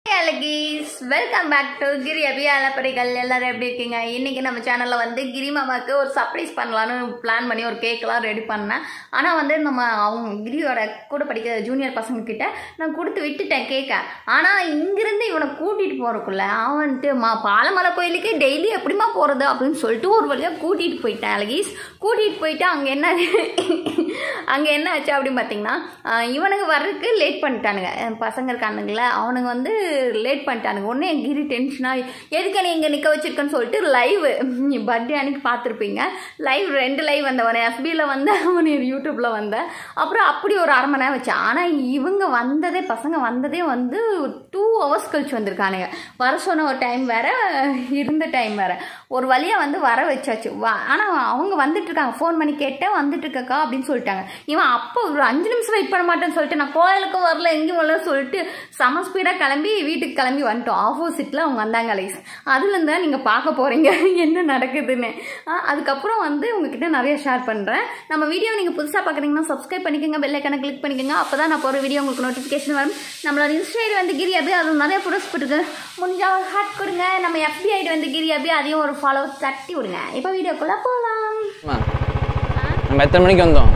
அழகீஸ் welcome back to கிரி அபியாலப்பறைகள் எல்லாரும் எப்படி இருக்கீங்க இன்னைக்கு நம்ம சேனலில் வந்து கிரி மாமாவுக்கு ஒரு சர்ப்ரைஸ் பண்ணலான்னு பிளான் பண்ணி ஒரு கேக்கெலாம் ரெடி பண்ணேன் ஆனால் வந்து நம்ம அவங்க கிரியோட கூட படிக்கிற ஜூனியர் பசங்க கிட்ட நான் கொடுத்து விட்டுட்டேன் கேக்கை ஆனால் இங்கிருந்து இவனை கூட்டிகிட்டு போகிறக்குள்ள அவன்ட்டு மா பாலமலை கோயிலுக்கு டெய்லி எப்படிமா போகிறது அப்படின்னு சொல்லிட்டு ஒரு வழியாக கூட்டிகிட்டு போயிட்டேன் அழகீஸ் கூட்டிகிட்டு போயிட்டு அங்கே என்ன அங்கே என்ன ஆச்சு அப்படின்னு பார்த்தீங்கன்னா ஆஹ் இவனுங்க வர்றதுக்கு லேட் பண்ணிட்டானுங்க அஹ் பசங்க இருக்கானுங்கள அவனுங்க வந்து லேட் பண்ணிட்டானுங்க உடனே கிரி டென்ஷனாக எதுக்கு நீ இங்கே நிற்க வச்சிருக்கேன்னு சொல்லிட்டு லைவ் பர்த்டே அன்னைக்கு பார்த்துருப்பீங்க லைவ் ரெண்டு லைவ் வந்தவன் எஃபியில் வந்த அவன் யூடியூப்பில் வந்த அப்புறம் அப்படி ஒரு அரை மணி நேரம் வச்சேன் ஆனால் இவங்க வந்ததே பசங்க வந்ததே வந்து டூ ஹவர்ஸ் கழிச்சு வந்திருக்கானுங்க வர சொன்ன ஒரு டைம் வேற இருந்த டைம் வேற ஒரு வழியாக வந்து வர வச்சாச்சு ஆனால் அவங்க வந்துட்டு இருக்காங்க ஃபோன் பண்ணி கேட்டேன் வந்துட்டு இருக்கக்கா அப்படின்னு சொல்லிட்டாங்க இவன் அப்போ ஒரு அஞ்சு நிமிஷம் வெயிட் பண்ண மாட்டேன்னு சொல்லிட்டு நான் கோயிலுக்கும் வரல எங்கேயும் வரல சொல்லிட்டு செம ஸ்பீடாக கிளம்பி வீட்டுக்கு கிளம்பி வந்துட்டோம் ஆப்போசிட்டில் அவங்க வந்தாங்க லைஸ் அதுலேருந்து தான் நீங்கள் பார்க்க போகிறீங்க என்ன நடக்குதுன்னு ஆ, அதுக்கப்புறம் வந்து உங்ககிட்ட நிறைய ஷேர் பண்ணுறேன் நம்ம வீடியோ நீங்கள் புதுசாக பார்க்குறீங்கன்னா சப்ஸ்கிரைப் பண்ணிக்கோங்க பெல் ஐக்கனை கிளிக் பண்ணிக்கோங்க அப்போ தான் நான் போகிற வீடியோ உங்களுக்கு நோட்டிஃபிகேஷன் வரும் நம்மளோட இன்ஸ்டா ஐடி வந்து கிரி அபி அது நிறைய ப்ரொடக்ட்ஸ் போட்டுருக்கு முடிஞ்சால் ஒரு ஹாட் கொடுங்க நம்ம எஃபி ஐடி வந்து கிரி அபி அதையும் ஒரு ஃபாலோ தட்டி விடுங்க இப்போ வீடியோக்குள்ளே போகலாம் அம்மா, நம்ம எத்தனை மணிக்கு வந்தோம்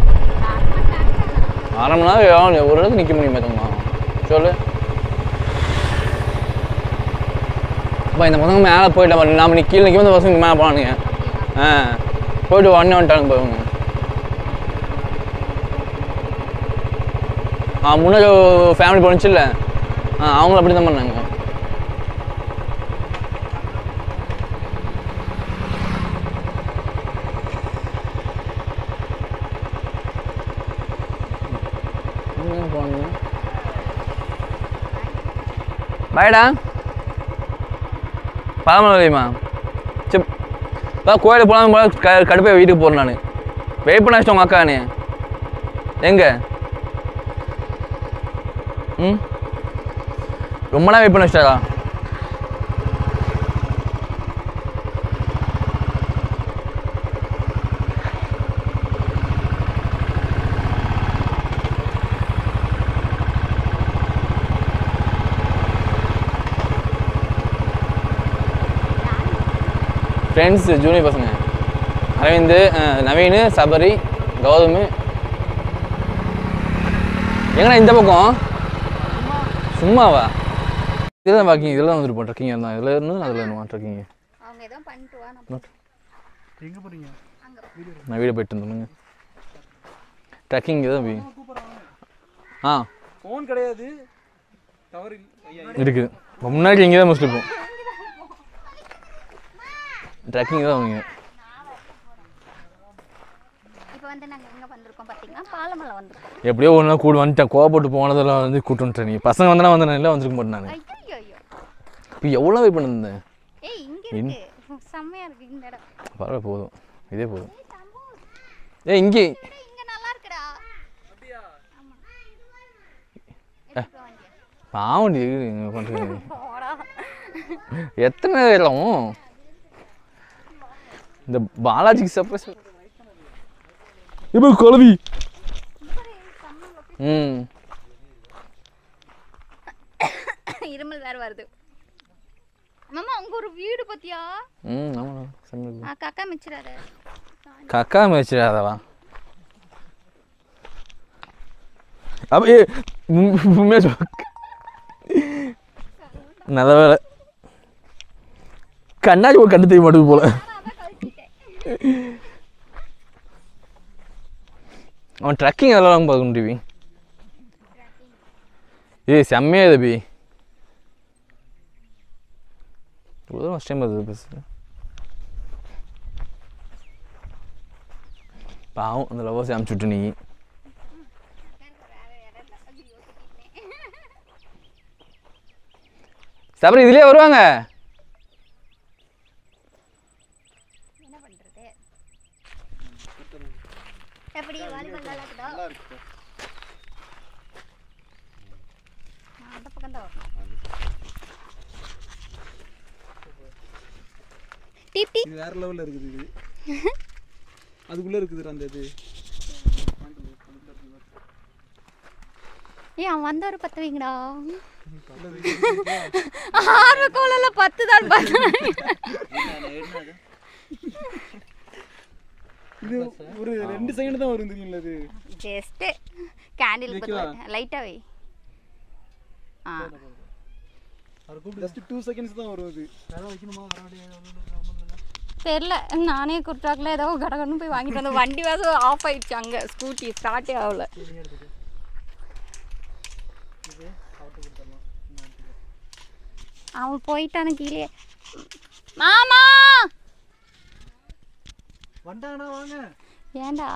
அரை மணி நேரம் எவ்வளோ ஒரு இடத்துல நிற்க முடியுமா தங்கம்மா சொல்லு அப்பா இந்த பசங்க மேலே போயிட்டா நாம நீ கீழே நிற்கும் இந்த பசங்க மேலே போனானுங்க ஆ போயிட்டு உடனே வந்துட்டாங்க போவங்க ஆ முன்னாடி ஃபேமிலி போனுச்சு இல்லை ஆ அவங்களும் அப்படி தான் பண்ணாங்க எங்க போனீங்க பாய்டா பழமலை வைமா சரி அதான் கோயிலுக்கு போகலாம் போல க கடுப்பை வீட்டுக்கு போகிறேன் நான் வெயிட் பண்ண வச்சிட்டோம் உங்கள் அக்கானே எங்கே ம் ரொம்ப நேரம் வெயிட் பண்ண வச்சிட்டாரா ஃப்ரெண்ட்ஸ் ஜூனியர் பசங்க அரவிந்த் அஹ், நவீன் சபரி கௌதம் எங்கண்ணா இந்த பக்கம் சும்மாவா இதெல்லாம் வாக்கிங் இதெல்லாம் வந்துருப்போம் ட்ரக்கிங் இருந்தால் இதில் இருந்து அதில் இருந்துமா ட்ரக்கிங் அவங்க எதுவும் பண்ணிட்டு வா நம்ம எங்கே போகிறீங்க நான் வீடு போயிட்டு இருந்தேனுங்க ட்ரக்கிங் தான் வி ஆ ஃபோன் கிடையாது டவர் ஐயா இருக்குது இப்ப முன்னாடி இங்கே தான் மோஸ்ட்லி இருப்போம் ட்ரக்கிங் தான் அவங்க இப்போ வந்து நாங்கள் எங்கே வந்திருக்கோம் பார்த்தீங்கன்னா பாலமலை வந்திருக்கோம் எப்படியோ ஒரு நாள் கூட வந்துட்டேன் கோவப்பட்டு போனதெல்லாம் வந்து கூட்டு வந்துட்டேன் நீ பசங்க வந்தனா வந்து நான் வந்திருக்க மாட்டேன் நான் ஐயோ ஐயோ இப்போ எவ்வளோ வெயிட் பண்ணிருந்தேன் ஏய் இங்கே இருக்கு செம்மையா இருக்கு இந்த இடம் பரவாயில்ல போதும் இதே போதும் ஏ இங்கே ஏய், இங்க நல்லா இருக்குடா ஆமா எடுத்துட்டு வா வண்டியை. பாவண்டி இங்கே பண்ணுறது போடா எத்தனை இடம் இந்த பாலாஜிக்கு சர்ப்ரைஸ் இப்போ குழவி ம் இருமல் வேற வருது மாமா அங்க ஒரு வீடு பத்தியா ம் ஆமாம் சமையல் ஆ காக்கா மிச்சிடாத கக்கா மேய்ச்சிடாதவா அப்ப ஏ உண்மையாக சொல் நல்ல வேலை கண்ணாடி ஒரு கண்டு தெரிய மாட்டேங்குது போல அவன் ட்ரக்கிங் அதெல்லாம் பார்க்க முடியுவி ஏய் செம்மையா இது பி இவ்வளோ ஃபஸ்ட் டைம் அது பஸ் பாவம் அந்த லவ்வர்ஸ் அமுச்சு விட்டு நீ சபரி இதுலயே வருவாங்க என்ன பண்றது எப்படி வாலிபால் விளையாடுதா அந்த பக்கம் தான் வரணும் டீப் டீப் இது வேற லெவலில் இருக்குது இது அதுக்குள்ளே இருக்குது அந்த இது ஏன் அவன் வந்தவர் பத்து வைங்கடா ஆர்வ கோலில் பத்து தான் பத்து இது ஒரு ரெண்டு செகண்ட் தான் வரும் தெரியுங்களா இது ஜஸ்ட்டு கேண்டில் வைக்கவா? லைட்டாக வை ஆ ஜஸ்ட் டூ செகண்ட்ஸ் தான் வரும் இது வேற வைக்கணுமா தெரில நானே குற்றாக்கில் ஏதோ கடகடன்னு போய் வாங்கிட்டு வந்தேன் வண்டி வாசம் ஆஃப் ஆயிடுச்சு அங்கே ஸ்கூட்டி ஸ்டார்ட்டே ஆகல அவன் போயிட்டானு கீழே மாமா வந்தாங்கண்ணா வாங்க ஏன்டா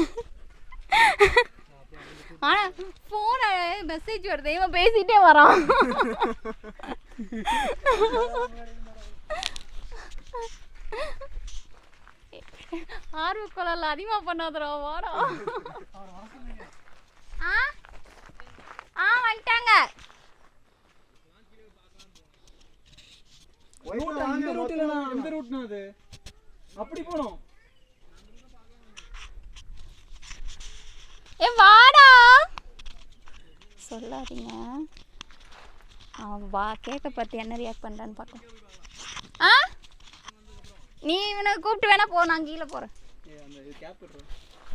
ஆனா போன மெசேஜ் வருது இவன் பேசிட்டே வரான் ஆர்வ குழல் அதிகமா பண்ணாதடா வாடா ஆ ஆ வந்துட்டாங்க அந்த ரூட் இல்லைண்ணா அந்த ரூட்னா அது அப்படி போனோம் ஏ வாடா சொல்லாதீங்க அவன் வா கேட்க பார்த்து என்ன ரியாக்ட் பண்ணுறான்னு பார்க்கலாம் ஆ நீ இவனை கூப்பிட்டு வேணா போ நான் கீழே போகிறேன் ஏ அந்த கேப் விட்டுறோம்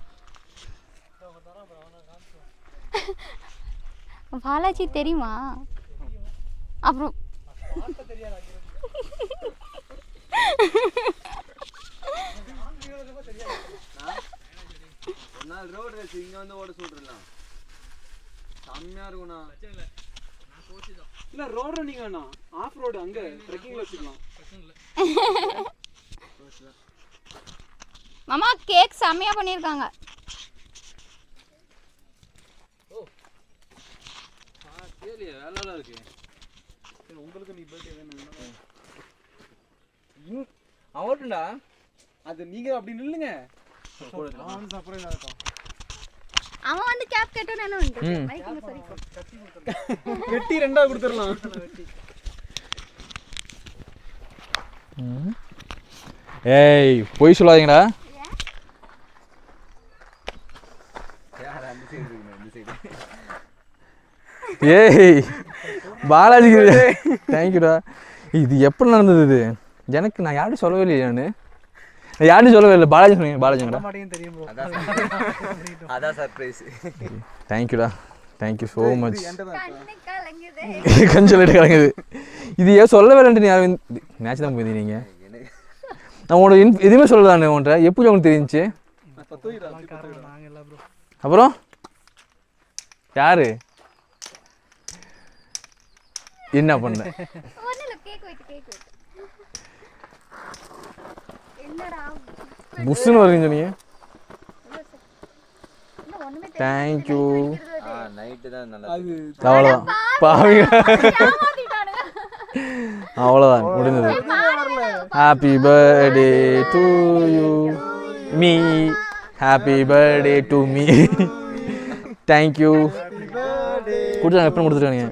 பாலாஜி தெரியுமா அப்புறம் ஒரு நாள் ரோடு ரேஸ் இங்க வந்து ஓட சொல்றலாம் செம்மையா இருக்கும்ண்ணா இல்ல ரோட் ரன்னிங் வேணாம் ஆஃப் ரோடு அங்க ட்ரெக்கிங்ல வச்சுக்கலாம் மாமா கேக் செம்மையாக பண்ணியிருக்காங்க கேளு வேலை இருக்கு சரி, உங்களுக்கு நீ பர்த்டே தானே அவர்டா அது நீங்க அப்படி நில்லுங்க நான் சர்ப்ரைஸ் ஆகட்டும் அவன் வந்து கேப் கேட்டோன்னு என்ன வந்து ம். மைக்கில் சரி வெட்டி ரெண்டா கொடுத்துடலாம் ஏய் பொய் சொல்லாதீங்கடா யார் அந்த சைடு இருக்குண்ணா இந்த சைடு ஏய் பாலாஜி தேங்க்யூடா இது எப்படி நடந்தது இது எனக்கு நான் யாரும் சொல்லவே இல்லையே நான் நான் யாரும் சொல்லவே இல்லை பாலாஜி சொன்னீங்க பாலாஜிங்கடா மாட்டேங்குது தெரியும் ப்ரோ அதான் அதான் சர்ப்ரைஸ் தேங்க்யூடா தேங்க்யூ ஸோ மச் என்கிட்ட தான் கண்ணு கலங்குது கொஞ்சம் லேட்டு கிடங்குது இது ஏன் சொல்லவே இல்லைன்ட்டு நீ யாரும் மேட்ச் தான் போயிருந்தீங்க நீங்கள் எனக்கு நான் உன்னோட இன் எதுவுமே சொல்லலானே உன்ட்ட எப்படி உங்களுக்கு தெரிஞ்சுச்சு பத்து வைடா நாங்க எல்லாம் ப்ரோ அப்புறம் யாரு என்ன பண்ண ஒன்றும் இல்லை கேக் வைத்து கேக் வைத்து என்னடா புஷ்ஷுன்னு வருவீங்க சொன்னீங்க இன்னும் ஒன்றுமே தேங்க்யூ ஆ நைட்டு தான் நல்லா அது அவ்வளோதான் பாவிங்க ஏமாத்திட்டானுங்க அவ்வளோதான் முடிஞ்சது happy birthday to you me happy birthday to me thank you கொடுத்தாங்க எப்போ கொடுத்துருக்காங்க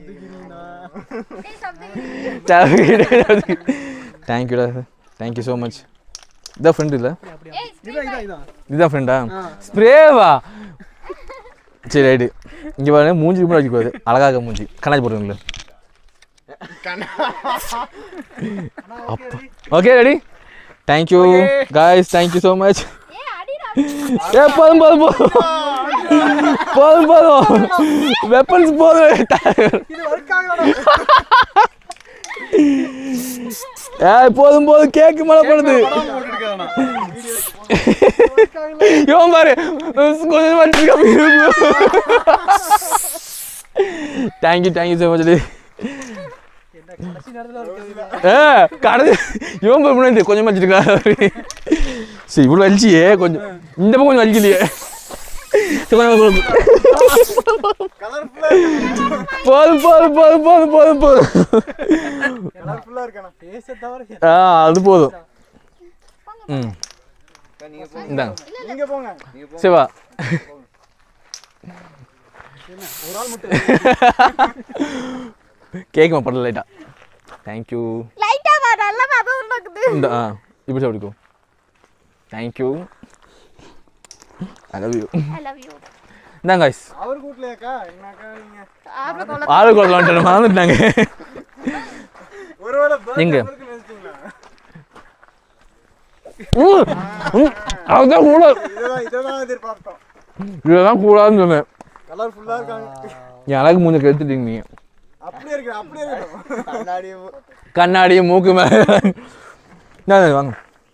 தேங்க்யூடா தேங்க்யூ ஸோ மச் இதான் ஃப்ரெண்டு இல்லை இதான் இதான் இதான் இதுதான் ஃப்ரெண்டா ஸ்ப்ரேவா சரி ரைட்டு இங்கே பாருங்க மூஞ்சி கூட அடிக்கக்கூடாது அழகாக மூஞ்சி கண்ணாடி போடுறீங்களா அப்பா okay ready thank you guys thank you so much ஏ அடிடா ஏ போதும் போதும் போதும் போதும் போதும் வெப்பன்ஸ் போதும் இது வர்க்காகடா ஏய் போதும் போதும் கேக்கு மேலே போடுது போட்டுருக்கானா இவன் பாரு கொஞ்சம் தேங்க்யூ தேங்க்யூ ஸோ மச் என்ன கடைசி நேரத்துல இருக்கிறது ஏ கடைசி இவன் போய் முன்னாடி கொஞ்சம் வச்சுருக்கா சரி இவ்வளோ வலிச்சியே கொஞ்சம் இந்த பக்கம் கொஞ்சம் வலிக்கலையே சரி, கொஞ்சம் கொஞ்சம். போதும் போதும் போதும் போதும் போதும் போதும் கலர்ஃபுல்லா இருக்கானா பேச தவிர ஆ அது போதும் ம் நீங்க போங்க இந்தாங்க நீங்க போங்க நீங்க போங்க சிவா ஒரு ஆள் மட்டும் கேட்குமா படல லைட்டா தேங்க்யூ லைட்டா வா நல்லா அதுவும் இருக்குது இந்த ஆ இப்படி சாப்பிடுக்கோ thank you I love you I love you இந்தாங்க guys. அவர் கூட்டலையாக்கா என்னக்கா நீங்க ஆளு குளத்தில் வந்துட்டு மறந்துட்டாங்க ஒருவேளை எங்க? birthday நினைச்சிட்டீங்களா ம், ம், அதுதான் கூடாது இதெல்லாம் இதெல்லாம் எதிர்பார்த்தோம் இதெல்லாம் கூடாதுன்னு சொன்னேன் கலர்ஃபுல்லா இருக்காங்க என் அழகு மூஞ்ச கெடுத்துட்டீங்க நீங்க அப்படியே இருக்கு அப்படியே இருக்கட்டும் கண்ணாடி கண்ணாடி மூக்கு மேல இந்தாங்க, வாங்க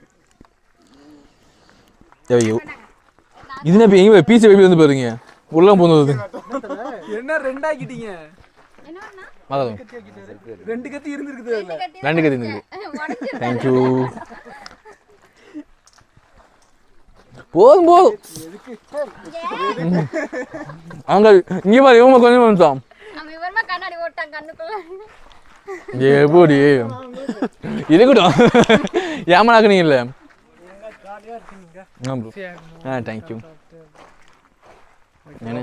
ஐயோ இது என்ன எங்க பீஸ் எப்படி வந்து பாருங்க உள்ள போனது என்ன ரெண்டாக்கிட்டீங்க மகாதம் ரெண்டு கத்தி இருந்திருக்குது அதுல ரெண்டு கத்தி இருந்தது தேங்க்யூ போதும் போதும் அங்க இங்க பாரு இவங்க கொஞ்சம் கொஞ்சம் நம்ம இவருமா கண்ணாடி ஓட்டான் கண்ணுக்குள்ள எப்படி இருக்கட்டும் ஏமாக்குனீங்கல்ல ஆ ப்ரோ ஆ தேங்க்யூ என்ன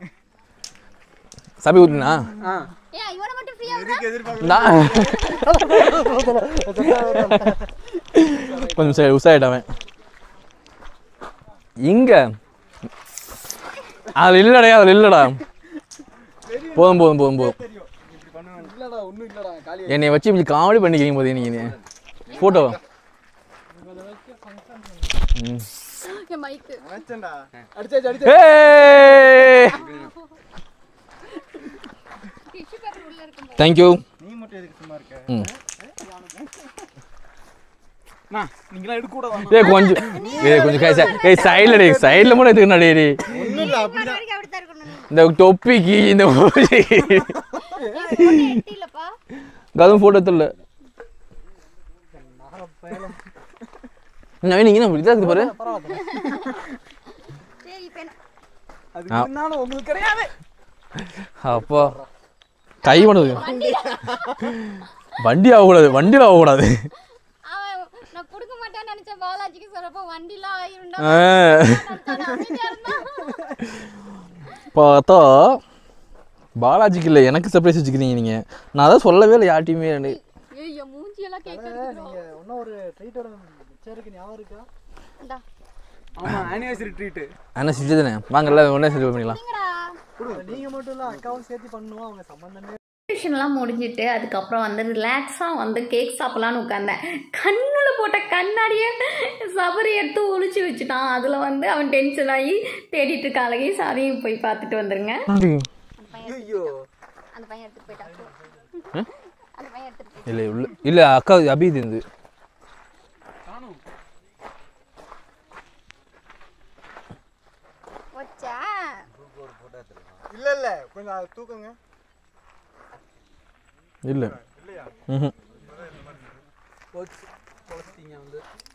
சபை ஊத்துனா ஏன் இவனை மட்டும் ஃப்ரீயா எதுக்கு எதிர்பார்க்க நான் கொஞ்சம் சரி உசாயிட்டவன் இங்க அது இல்லடா அது இல்லடா போதும் போதும் போதும் போதும் இல்லடா ஒண்ணும் இல்லடா காலி என்னை வச்சு இப்படி காமெடி பண்ணிக்கிறீங்க போது நீங்க ஃபோட்டோ என் மைக்கு நினைச்சேன்டா அடிச்சாச்சு அடிச்சு டிஷ்யூ பேப்பர் உள்ள இருக்கும் தேங்க்யூ நீ மட்டும் எதுக்கு சும்மா இருக்க ம் அண்ணா நீங்களாம் எடுக்க கூடாதா ஏய் கொஞ்சம் ஏய் கொஞ்சம் கை சை- ஏய் சைடில் டே சைடில் மட்டும் எடுத்துக்கணும் டே டேய். ஒண்ணும் இல்ல அப்படிதான் வரைக்கும் அப்படித்தான் இருக்கணும் இந்த தொப்பிக்கு இந்த ஊசி நீ இல்லப்பா அதுவும் ஃபோட்டோ எடுத்துல நவீன் நீங்க என்ன இதாக இருக்குது பாரு சரி இப்ப என்ன அது இருந்தாலும் உங்களுக்கு கிடையாது அப்பா கை பண்ணுது வண்டி ஆகக்கூடாது வண்டியில் ஆகக்கூடாது அவன் நான் கொடுக்க மாட்டேன்னு நினைச்ச பாலாஜிக்கு சொல்றப்ப வண்டிலாம் ஆயிருண்டா ஆ. பார்த்தா பாலாஜிக்கு இல்லை எனக்கு சர்ப்ரைஸ் வச்சுக்கிறீங்க நீங்கள் நான் அதான் சொல்லவே இல்லை யார்ட்டையுமே எனக்கு. ஏய் என் மூஞ்சி எல்லாம் கேக்குது இன்னும் ஒரு ட்ரீட்டோட மிச்சம் இருக்கு ஞாபகம் இருக்கா இந்தா ஆமா ஆனிவர்சரி ட்ரீட் அண்ணா செஞ்சு தானே வாங்க எல்லாம் ஒன்றே செஞ்சு பண்ணிக்கலாம் நீங்கடா நீங்க மட்டும் இல்ல அக்காவும் சேர்த்து பண்ணுவோம் அவங்க சம்பந்தமே எல்லாம் முடிஞ்சிட்டு அதுக்கப்புறம் வந்து ரிலாக்ஸாக வந்து கேக் சாப்பிட்லான்னு உட்காந்தேன் கண்ணில் போட்ட கண்ணாடியை சபரி எடுத்து ஒளிச்சு வச்சுட்டான் அதில் வந்து அவன் டென்ஷன் ஆகி தேடிட்டு இருக்க அழகி சாரியும் போய் பார்த்துட்டு வந்துருங்க ஐயோ அந்த பையன் எடுத்துட்டு போயிட்டான் அந்த பையன் எடுத்துட்டு போய் இல்லை உள்ள இல்லை அக்கா அபி இது இருந்து வச்சா இல்ல இல்ல கொஞ்சம் அதை தூக்குங்க இல்லை ம் தொலைச்சிட்டீங்க வந்து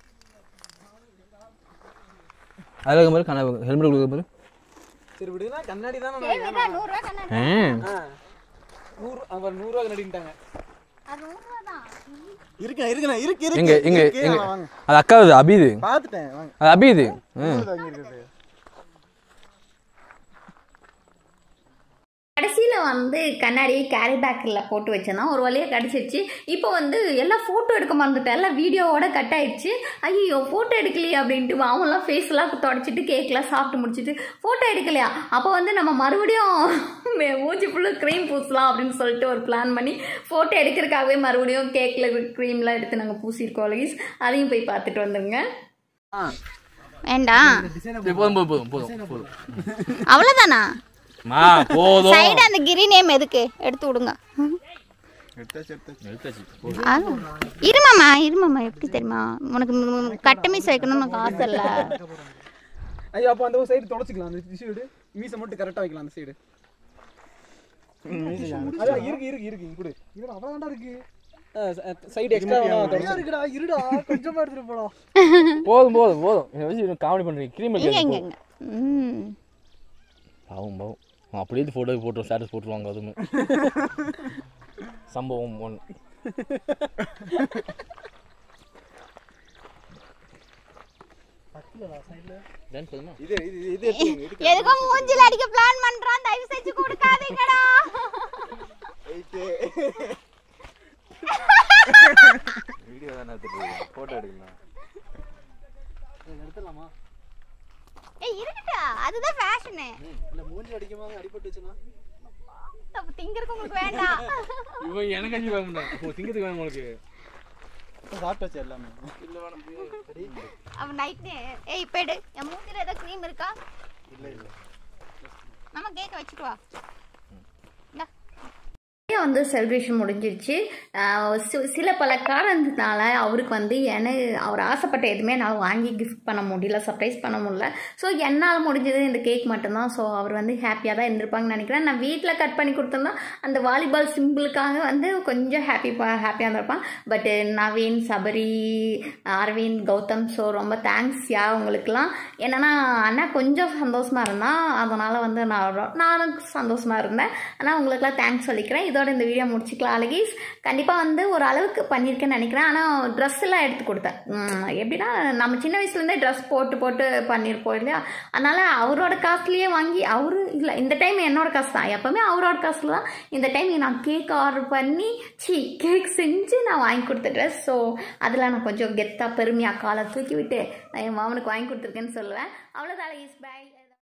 அதில் இருக்க மாதிரி கண்ணா ஹெல்மெட் கொடுக்க பாரு சரி விடுங்க கண்ணாடி தானே சரி விடா நூறுரூவா கண்ணாடி ஆ நூறு அவர் நூறுரூவா கண்ணாடிட்டாங்க அது நூறுரூவா தான் இருக்கேன் இருக்கேன் இருக்கு எங்க இருக்கு எங்க இருக்கு, எங்க வாங்க அது அக்கா இது அபி இது பார்த்துட்டேன் வாங்க அது அபி இது ம் வாங்கி இருக்குது கடைசியில் வந்து கண்ணாடியை கேரி பேக்கில் போட்டு வச்சிருந்தான் ஒரு வழியாக கிடச்சிருச்சு இப்போ வந்து எல்லாம் ஃபோட்டோ எடுக்க மறந்துட்டேன் எல்லாம் வீடியோவோட கட் ஆயிடுச்சு ஐயோ ஃபோட்டோ எடுக்கலையே அப்படின்ட்டு அவன்லாம் ஃபேஸ்லாம் தொடச்சிட்டு கேக்லாம் சாப்பிட்டு முடிச்சிட்டு ஃபோட்டோ எடுக்கலையா அப்போ வந்து நம்ம மறுபடியும் மே- மூஞ்சி ஃபுல்லாக க்ரீம் பூசலாம் அப்படின்னு சொல்லிட்டு ஒரு பிளான் பண்ணி ஃபோட்டோ எடுக்கிறதுக்காகவே மறுபடியும் கேக்கில் க்ரீம்லாம் எடுத்து நாங்கள் பூசியிருக்கோம் அழகிஸ் அதையும் போய் பார்த்துட்டு வந்துருங்க வேண்டாம் போதும் போதும் போதும் போதும் போதும் அவ்வளோதானா மா போதும் சைடு அந்த கிரி நேம் எதுக்கு எடுத்து விடுங்க அது இருமாம்மா இருமாம்மா எப்படி தெரியுமா உனக்கு ம், கட்டு மீஸ் வைக்கணும்னு உனக்கு ஆசை இல்லை ஐயோ அப்போ அந்த சைடு தொடச்சிக்கலாம் அந்த சைடு மீசை மட்டும் கரெக்டாக வைக்கலாம் அந்த சைடு அதான் இருக்கு இருக்கு இருக்கு இங்க கொடு இது அவ்வளோதான்டா இருக்கு சைடு எக்ஸ்ட்ரா இருக்குடா இருடா கொஞ்சமா எடுத்துட்டு போலாம் போதும் போதும் போதும் இதை வச்சு காமெடி பண்ணுறீங்க க்ரீம் இங்க இங்க இங்க ம் பாவம் பாவம் அவன் அப்படியே ஃபோட்டோ போட்டுருவோம் ஸ்டேட்டஸ் போட்டுருவாங்க அதுவுமே சம்பவம் ஒன் இது இது இது எடுத்துங்க இது எதுக்கும் மூஞ்சில அடிக்க பிளான் பண்றான் தயவு செஞ்சு கொடுக்காதீங்கடா வீடியோ தானே எடுத்துட்டு ஃபோட்டோ எடுக்கலாம் எடுத்துடலாமா ஏய் இருக்கட்டா அதுதான் ஃபேஷனு இல்ல மூஞ்சி அடிக்குமா அடிபட்டு வச்சுனா அப்ப திங்கிறதுக்கு உங்களுக்கு வேண்டாம் இவன் எனக்கு அஞ்சு வாங்க முடியும் திங்கிறதுக்கு வேணும் உங்களுக்கு சாப்பிட்டு வச்சு எல்லாமே அப்ப நைட்டு ஏய் இப்போ எடு என் மூஞ்சில ஏதோ க்ரீம் இருக்கா இல்ல இல்ல நம்ம கேக்க வச்சுட்டு வா இந்தா நிறைய வந்து செலிப்ரேஷன் முடிஞ்சிருச்சு ஆஹ் சி- சில பல காரணத்தினால அவருக்கு வந்து என அவர் ஆசைப்பட்ட எதுவுமே என்னால் வாங்கி கிஃப்ட் பண்ண முடியல சர்ப்ரைஸ் பண்ண முடியல ஸோ என்னால் முடிஞ்சது இந்த கேக் மட்டும்தான் ஸோ அவர் வந்து ஹாப்பியாக தான் இருந்திருப்பாங்கன்னு நினைக்கிறேன் நான் வீட்டில் கட் பண்ணி கொடுத்துருந்தா அந்த வாலிபால் சிம்பிளுக்காக வந்து கொஞ்சம் ஹாப்பி ஹாப்பியாக இருந்திருப்பான் பட்டு நவீன் சபரி அரவிந்த் கௌதம் ஸோ ரொம்ப தேங்க்ஸ் யா உங்களுக்குலாம் என்னன்னா அண்ணா கொஞ்சம் சந்தோஷமாக இருந்தான் அதனால் வந்து நான் ரொ- நானும் சந்தோஷமாக இருந்தேன் ஆனால் உங்களுக்குலாம் தேங்க்ஸ் சொல்லிக்கிறேன் இதோட இந்த வீடியோ முடிச்சுக்கலாம் அழகீஸ் கண்டிப்பாக வந்து ஒரு அளவுக்கு பண்ணியிருக்கேன்னு நினைக்கிறேன் ஆனால் ட்ரெஸ் எல்லாம் எடுத்து கொடுத்தேன் உம், எப்படின்னா நம்ம சின்ன வயசுலேருந்தே ட்ரெஸ் போட்டு போட்டு பண்ணியிருப்போம் இல்லையா அதனால் அவரோட காசுலேயே வாங்கி அவரு இல்லை இந்த டைம் என்னோட காசு தான் எப்போவுமே அவரோட காசுல தான் இந்த டைம் நான் கேக் ஆர்டர் பண்ணி சி கேக் செஞ்சு நான் வாங்கி கொடுத்த ட்ரெஸ் ஸோ அதில் நான் கொஞ்சம் கெத்தாக பெருமையாக காலை தூக்கி விட்டு நான் என் மாமனுக்கு வாங்கி கொடுத்துருக்கேன்னு சொல்லுவேன் அவ்வளோதான் அழகீஸ் பாய்